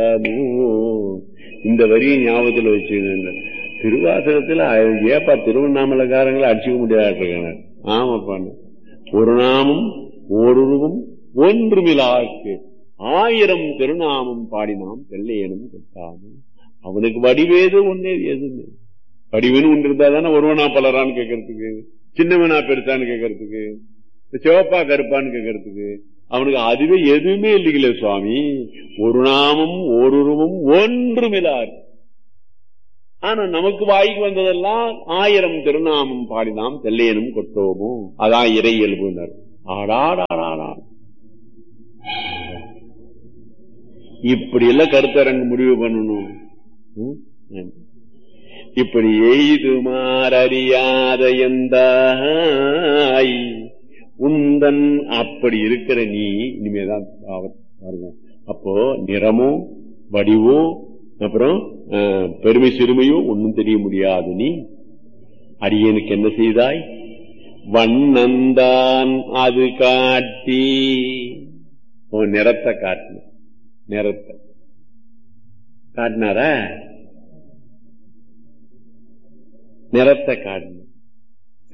இந்த வரியை ஞாபகத்தில் வச்சுக்கங்க திருவாசகத்துல ஏப்பா திருவண்ணாமலைக்காரங்களை அடிச்சுக்க முடியாது ஆமாப்பான்னு ஒரு நாமம் ஓருருவும் ஒன்றுமிலாக்கு ஆயிரம் திருநாமம் பாடினாம் தெல்லையனும் கொட்டாமல் அவனுக்கு வடிவேது ஒன்னே எதுன்னு வடிவேன்னு ஒன்று இருந்தா தானே ஒருவனா பலரான்னு கேட்கறதுக்கு சின்னவனா பெருசான்னு கேட்கறதுக்கு சிவப்பா கருப்பான்னு கேட்கறதுக்கு அவனுக்கு அதுவே எதுவுமே இல்லைங்களே சுவாமி ஒரு நாமம் ஓருருவும் ஒன்றுமிலார் ஆனா நமக்கு வாய்க்கு வந்ததெல்லாம் ஆயிரம் திருநாமம் பாடினாம் தெல்லையனும் கொட்டோமோ அதான் இறை இயல்புனர் ஆடாடாடா இப்படி எல்லாம் கருத்தரங்கு முடிவு பண்ணணும் இப்படி எய்துமார் அறியாத எந்தாய் உந்தன் அப்படி இருக்கிற நீ இனிமேதான் பாருங்க அப்போ நிறமோ வடிவோ அப்புறம் பெருமை சிறுமையோ ஒன்னும் தெரிய முடியாது நீ அடியனுக்கு என்ன செய்தாய் வண்ணந்தான் அது காட்டி நிறத்தை காட்டின நிறத்தை காட்டினாரா நிறத்தை காட்டின